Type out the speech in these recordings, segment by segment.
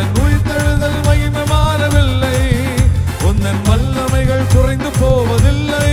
உந்தன் உயிர்த்தெழுதல் மகிமை மாறவில்லை உந்தன் வல்லமைகள் குறைந்து போவதில்லை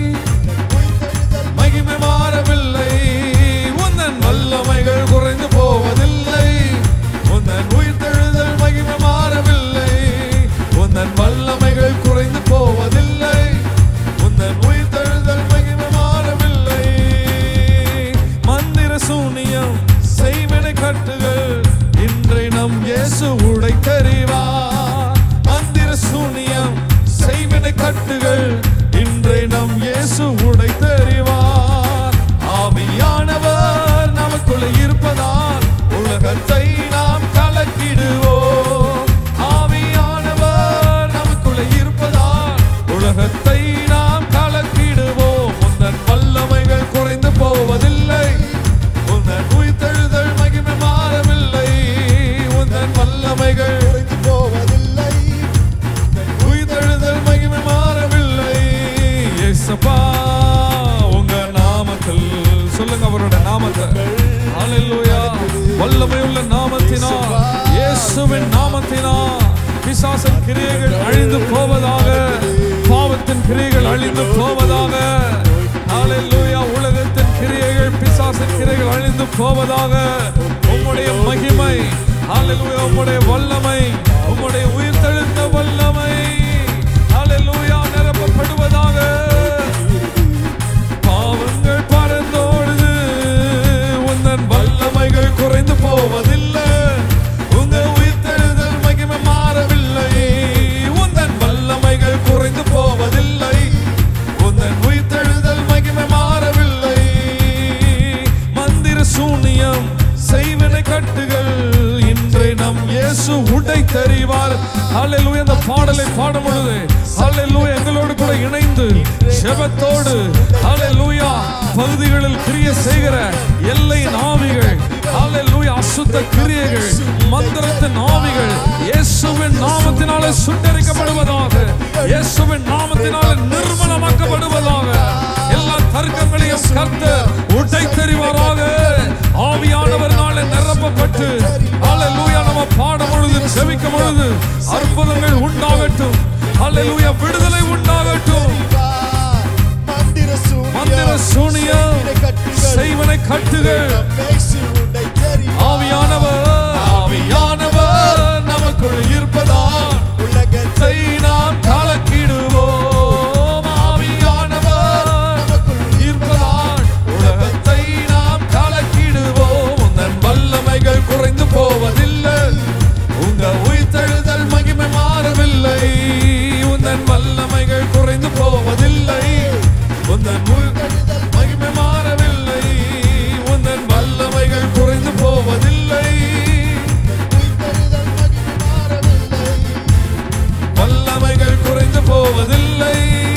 மகிமை மாறவில்லை உந்தன் வல்லமைகள் குறைந்து போவதில்லை உந்தன் உயிர்த்தெழுதல் மகிமை மாறவில்லை உந்தன் வல்லமைகள் குறைந்து போவதில்லை உந்தன் உயிர்த்தெழுதல் மகிமை மாறவில்லை மந்திர சூனியம் செய்வனை கட்டுகள் இன்றை நம் இயேசு உடை தெரிவார் மந்திர சூனியம் செய்வனை கட்டுகள் இன்றை நம் இயேசு உடை தெரிவார் ஆவியானவர் நமக்குள்ளே இருப்பதால் உலகத்தை நாம் கலக்கிடுவோம் ஆவியானவர் நமக்குள்ளே இருப்பதால் உலகத்தை நாம் கலக்கிடுவோம் உந்தன் வல்லமைகள் குறைந்து போவதில்லை உந்தன் உயிர்த்தெழுதல் மகிமை மாறவில்லை உந்தன் வல்லமைகள் குறைந்து போவதில்லை உயிர்த்தெழுதல் மகிமை மாறவில்லை இயேசப்பா உங்க நாமத்தில் சொல்லுங்க அவரோட நாமத்தை ஹalleluya வல்லமை உள்ள நாமத்தினால் இயேசுவின் நாமத்தினால் பிசாசின் கிரியைகள் அழிந்து போவதாக பாவத்தின் கிரியைகள் அழிந்து போவதாக ஹalleluya உலகத்தின் கிரியைகள் பிசாசின் கிரியைகள் அழிந்து போவதாக உம்முடைய மகிமை ஹalleluya உம்முடைய வல்லமை உம்முடைய உயிர்த்தெழுந்த வல்லமை ஹalleluya நிரப்பப்படுவதாக பாவங்கள் பறந்தோடுது உந்தன் வல்லமைகள் குறைந்து போவதில்லை உங்க உயிர்த்தெழுதல் மகிமை மாறவில்லை உந்தன் வல்லமைகள் குறைந்து போவதில்லை உந்தன் உயிர்த்தெழுதல் மகிமை மாறவில்லை மந்திர சூனியம் செய்வனை கட்டுகள் இன்றை நம் இயேசு உடை தெரிவார் ஹalleluya இந்த பாடலை பாடும் பொழுது ஹalleluya எங்களோடு கூட இணைந்து ஜெபத்தோடு ஹalleluya பகுதிகளில் கிரியை செய்கிற எல்லையின் ஆவிகள் ஹalleluya அசுத்த கிரியைகள் மந்திரத்தின் ஆவிகள் இயேசுவின் நாமத்தினாலே சுட்டரிக்கப்படுவதாக இயேசுவின் நாமத்தினாலே நிர்மலமாக்கப்படுவதாக எல்லா தர்க்கங்களையும் கர்த்தர் உடை தெரிவாராக ஆவியானவர்னாலே நிரப்பப்பட்டு ஹalleluya நம்ம பாடும் பொழுது செவிக்கும் பொழுது அற்புதங்கள் உண்டாகட்டும் ஹalleluya விடுதலை உண்டாகட்டும் மந்திர மந்திர சூனியம் செய்வனை கட்டுகள் ஆவியானவர் ஆவியானவர் நமக்குள் இருப்பதால் உலகத்தை நாம் கலக்கிடுவோம் ஆவியானவர் இருப்பதால் உலகத்தை நாம் கலக்கிடுவோம் உந்தன் வல்லமைகள் குறைந்து போவதில்லை உங்க உயிர்த்தெழுதல் மகிமை மாறவில்லை உந்தன் வல்லமைகள் குறைந்து போவதில்லை உந்தன் உயிர்த்தெழுதல் மகிமை மாறவில்லை உந்தன் வல்லமைகள் குறைந்து போவதில்லை வல்லமைகள் குறைந்து போவதில்லை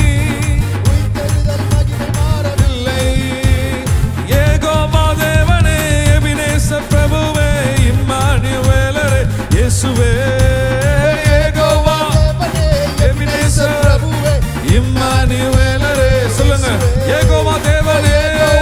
இல்லை ஏகோவா தேவனே எபினேச பிரபுவே இம்மானுவேலரே இயேசுவே ஏகோவா எபினேசர் இம்மானுவேலரே சொல்லுங்க ஏகோவா தேவனே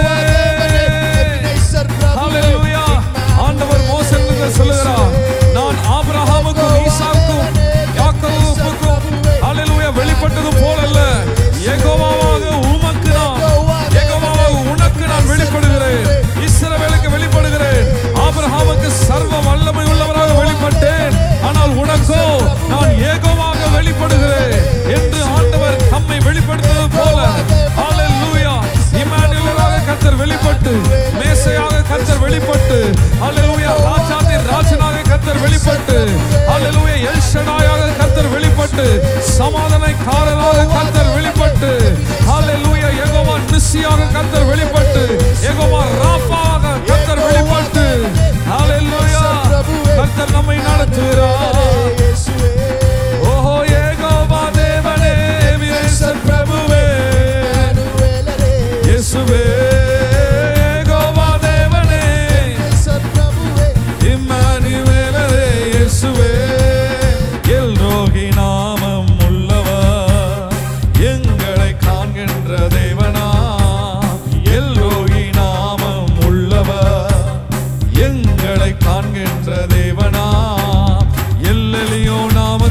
ஹalleluya ஆண்டவர் மோசேக்கு சொல்லுகிறார் நான் ஆபிரகாமுக்கும் ஈசாக்குக்கும் யாக்கோபுக்கும் ஹalleluya வெளிப்பட்டது போலல்ல யெகோவாவாக உமக்கு நான் யெகோவாவாக உனக்கு நான் வெளிப்படுகிறேன் இஸ்ரவேலுக்கு வெளிப்படுகிறேன் ஆபிரகாமுக்கு சர்வ வல்லமை உள்ளவராக வெளிப்பட்டேன் ஆனால் உனக்கோ நான் ஏகோவாக வெளிப்படுகிறேன் என்று ஆண்டவர் தம்மை வெளிப்படுத்துவது போல ஹalleluya இம்மானுவேலாக கர்த்தர் வெளிப்பட்டு மேசையாக கர்த்தர் வெளிப்பட்டு ஹalleluya ராஜாதின் ராஜனாக கர்த்தர் வெளிப்பட்டு ஹalleluya எல் ஷடாயாக கர்த்தர் வெளிப்பட்டு சமாதானக்காரனாக கர்த்தர் வெளிப்பட்டு ஹalleluya யெகோவா நிசியாக கர்த்தர் வெளிப்பட்டு யெகோவா ராப்பாக கர்த்தர் வெளிப்பட்டு ஹalleluya கர்த்தர் நம்மை நடத்துகிறார் ஓஹோ யெகோவா தேவனே வீரேசர் பிரபுவே இயேசுவே யெகோவா தேவனே இம்மானுவேலரே இயேசுவே எல்ரோகி நாமம் உள்ளவர் எங்களை காண்கின்ற தேவனா எல்ரோகி நாமம் உள்ளவர் எங்களை காண்கின்ற தேவனா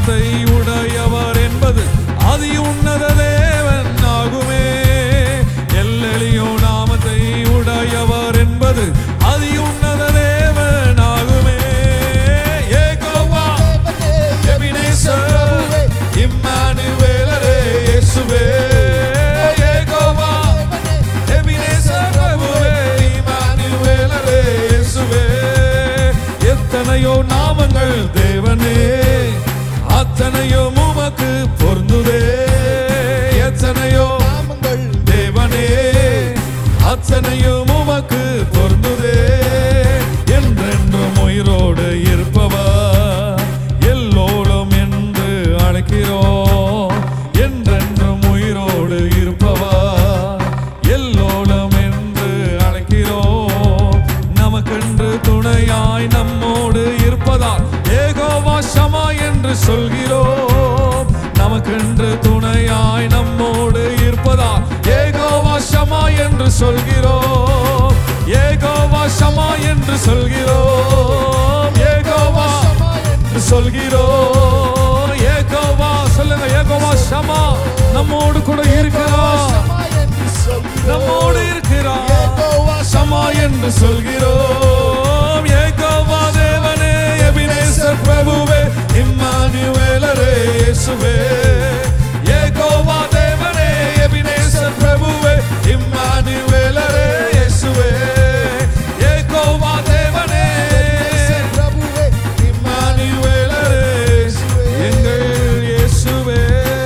நாமத்தை உடையவர் என்பது அதி உன்னத தேவன் ஆகுமே எல்லெளியோ நாமத்தை உடையவர் என்பது அதி உன்னத தேவன் ஆகுமே ஏகோவா எபினேசர் இம்மானுவேலரே இயேசுவே ஏகோவா எபினேசர் பிரபுவே இம்மானுவேலரே இயேசுவே எத்தனையோ நாமங்கள் தேவனே அத்தனையோ உமக்கு பொருந்துதே எத்தனையோ நாமங்கள் தேவனே அத்தனையும் உமக்கு பொருந்துதே என்றென்றும் உயிரோடு இருப்பவர் எல்லோரும் என்று அழைக்கிறோம் என்றென்றும் உயிரோடு இருப்பவர் எல்லோரும் என்று அழைக்கிறோம் நமக்கென்று துணையாய் நம்மோடு இருப்பதால் ஏகோவா சமா என்று சொல்கிறோம் நமக்கென்று துணையாய் நம்மோடு இருப்பதால் ஏகோவா சமா என்று சொல்கிறோம் ஏகோவா சமா என்று சொல்கிறோம் ஏகோவா என்று சொல்கிறோம் ஏகோவா சொல்லுங்க ஏகோவா சமா நம்மோடு கூட இருக்கிறார் நம்மோடு இருக்கிறார் சமா என்று சொல்கிறோம் ஏகோவா தேவனே எபினேசர் பிரபுவே இம்மானுவேலரே இயேசுவே ஏகோவா தேவனே எபினேசர் பிரபுவே இம்மானுவேலரே இயேசுவே ஏகோவா தேவனே பிரபுவே இம்மானுவேலரே எங்கள் இயேசுவே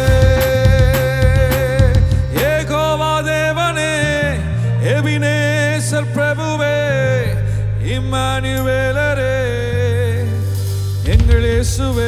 ஏகோவா தேவனே எபினேசர் பிரபுவே இம்மானுவேலரே எங்கள் இயேசுவே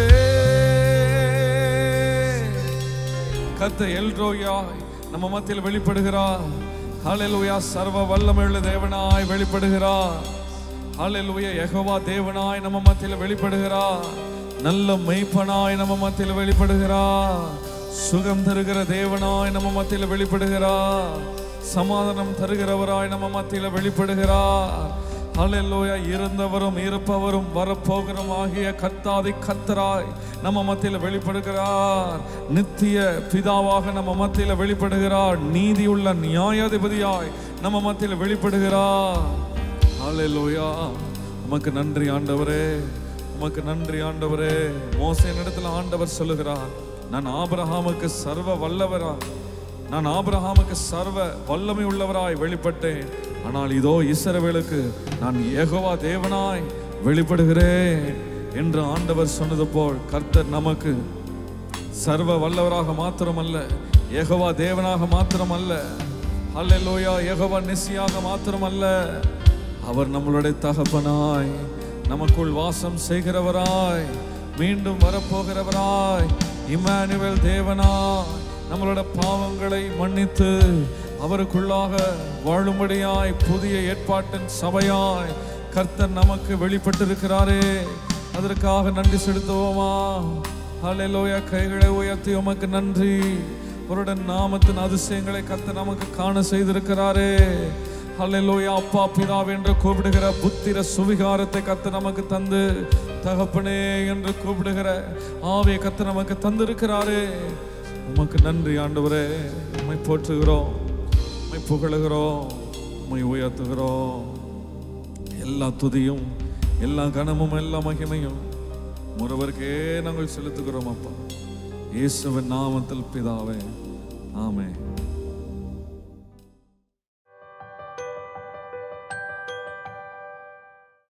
கத்த எல்ரோயாய் நம்ம மத்தியில் வெளிப்படுகிறார் ஹalleluya சர்வ வல்லமையுள்ள தேவனாய் வெளிப்படுகிறார் ஹalleluya யெகோவா தேவனாய் நம்ம மத்தியில் வெளிப்படுகிறார் நல்ல மெய்ப்பனாய் நம்ம மத்தியில் வெளிப்படுகிறார் சுகம் தருகிற தேவனாய் நம்ம மத்தியில் வெளிப்படுகிறார் சமாதானம் தருகிறவராய் நம்ம மத்தியில் வெளிப்படுகிறார் ஹalleluya இருந்தவரும் இருப்பவரும் வரப்போகிறோம் ஆகிய கத்தாதி கத்தராய் நம்ம மத்தியில் வெளிப்படுகிறார் நித்திய பிதாவாக நம்ம மத்தியில் வெளிப்படுகிறார் நீதியுள்ள நியாயாதிபதியாய் நம்ம மத்தியில் வெளிப்படுகிறார் ஹalleluya உமக்கு நன்றி ஆண்டவரே உமக்கு நன்றி ஆண்டவரே மோசையின் இடத்துல ஆண்டவர் சொல்லுகிறார் நான் ஆபிரகாமுக்கு சர்வ வல்லவரா நான் ஆபிரகாமுக்கு சர்வ வல்லமை உள்ளவராய் வெளிப்பட்டேன் ஆனால் இதோ இஸ்ரவேலுக்கு நான் ஏகோவா தேவனாய் வெளிப்படுகிறேன் என்று ஆண்டவர் சொன்னது போல் கர்த்தர் நமக்கு சர்வ வல்லவராக மாத்திரமல்ல ஏகோவா தேவனாக மாத்திரமல்ல அல்லேலூயா ஏகோவா நிசியாக மாத்திரமல்ல அவர் நம்மளுடைய தகப்பனாய் நமக்குள் வாசம் செய்கிறவராய் மீண்டும் வரப்போகிறவராய் இம்மானுவேல் தேவனாய் நம்மளோட பாவங்களை மன்னித்து அவருக்குள்ளாக வாழும்படியாய் புதிய ஏற்பாட்டின் சபையாய் கர்த்தர் நமக்கு வெளிப்பட்டிருக்கிறாரே அதற்காக நன்றி செலுத்துவோமா ஹalleluya கைகளை உயர்த்தி உமக்கு நன்றி அவருடைய நாமத்தின் அதிசயங்களை கர்த்தர் நமக்கு காண செய்திருக்கிறாரே ஹalleluya அப்பா பிதாவே என்று கூப்பிடுகிற புத்திர சுவிகாரத்தை கர்த்தர் நமக்கு தந்து தகப்பனே என்று கூப்பிடுகிற ஆவியை கர்த்தர் நமக்கு தந்திருக்கிறாரே உமக்கு நன்றி ஆண்டவரே உம்மை போற்றுகிறோம் உம்மை புகழுகிறோம் உம்மை உயர்த்துகிறோம் எல்லா துதியும் எல்லா கனமும் எல்லா மகிமையும் ஒருவருக்கே நாங்கள் செலுத்துகிறோம் அப்பா இயேசுவின் நாமத்தில் பிதாவே ஆமென்